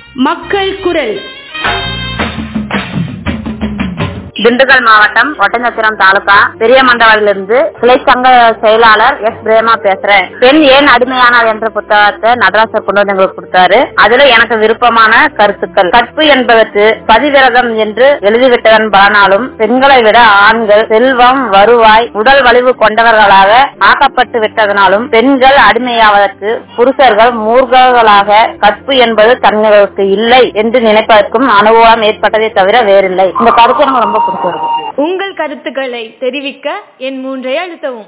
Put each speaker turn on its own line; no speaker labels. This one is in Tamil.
மக்கள் குரல்
திண்டுக்கல் மாவட்டம் ஒட்டஞ்சத்திரம் தாலுகா பெரிய மண்டவாடிலிருந்து கிளை சங்க செயலாளர் எஸ் பிரேமா பேசுறேன் பெண் ஏன் அடிமையானார் என்ற புத்தகத்தை நடராசர் கொண்டு வந்து எங்களுக்கு கொடுத்தாரு அதுல எனக்கு விருப்பமான கருத்துக்கள் கற்பு என்பதற்கு பதிவிரதம் என்று எழுதிவிட்டதன் பலனாலும் பெண்களை விட ஆண்கள் செல்வம் வருவாய் உடல் வலிவு கொண்டவர்களாக ஆக்கப்பட்டு விட்டதனாலும் பெண்கள் அடிமையாவதற்கு புருஷர்கள் மூர்கர்களாக கற்பு என்பது தங்களுக்கு இல்லை என்று நினைப்பதற்கும் அனுபவம் ஏற்பட்டதை தவிர வேறில்லை இந்த கருத்து எனக்கு ரொம்ப பிடிச்சிருக்கு
உங்கள் கருத்துக்களை தெரிவிக்க என் மூன்றை அழுத்தவும்